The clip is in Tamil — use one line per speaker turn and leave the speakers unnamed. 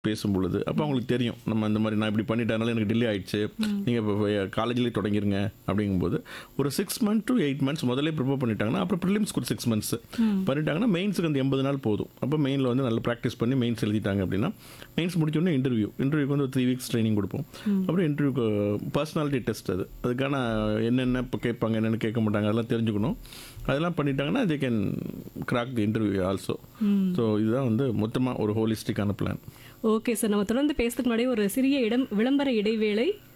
பேசும் பொழுது அப்போ அவங்களுக்கு தெரியும் நம்ம இந்த மாதிரி நான் இப்படி பண்ணிட்டனால எனக்கு டிலே ஆயிடுச்சு நீங்கள் இப்போ காலேஜ்லேயே தொடங்கிருங்க அப்படிங்கும்போது ஒரு six month to eight months முதல்ல ப்ரிப்பேர் பண்ணிட்டாங்கன்னா அப்புறம் ப்ரிலிம்ஸ்க்கு ஒரு சிக்ஸ் மந்த்ஸ் பண்ணிட்டாங்கன்னா மெயின்ஸுக்கு அந்த எண்பது நாள் போதும் அப்போ மெயினில் வந்து நல்லா ப்ராக்டிஸ் பண்ணி மெயின்ஸ் எழுதிட்டாங்க அப்படின்னா மெயின்ஸ் முடிச்சோடனே இன்டர்வியூ இன்டர்வியூக்கு வந்து ஒரு த்ரீ வீக்ஸ் ட்ரைனிங் கொடுப்போம் அப்புறம் இன்டர்வியூக்கு பர்சனாலிட்டி டெஸ்ட் அது அதுக்கான என்னென்ன இப்போ கேட்பாங்க என்னென்ன கேட்க மாட்டாங்க அதெல்லாம் தெரிஞ்சுக்கணும் அதெல்லாம் பண்ணிட்டாங்கன்னா they can crack the interview also so இதுதான் வந்து மொத்தமாக ஒரு ஹோலிஸ்டிக்கான பிளான்
ஓகே சார் நம்ம தொடர்ந்து பேசுறதுக்கு முன்னாடி ஒரு சிறிய இடம் விளம்பர இடைவேளை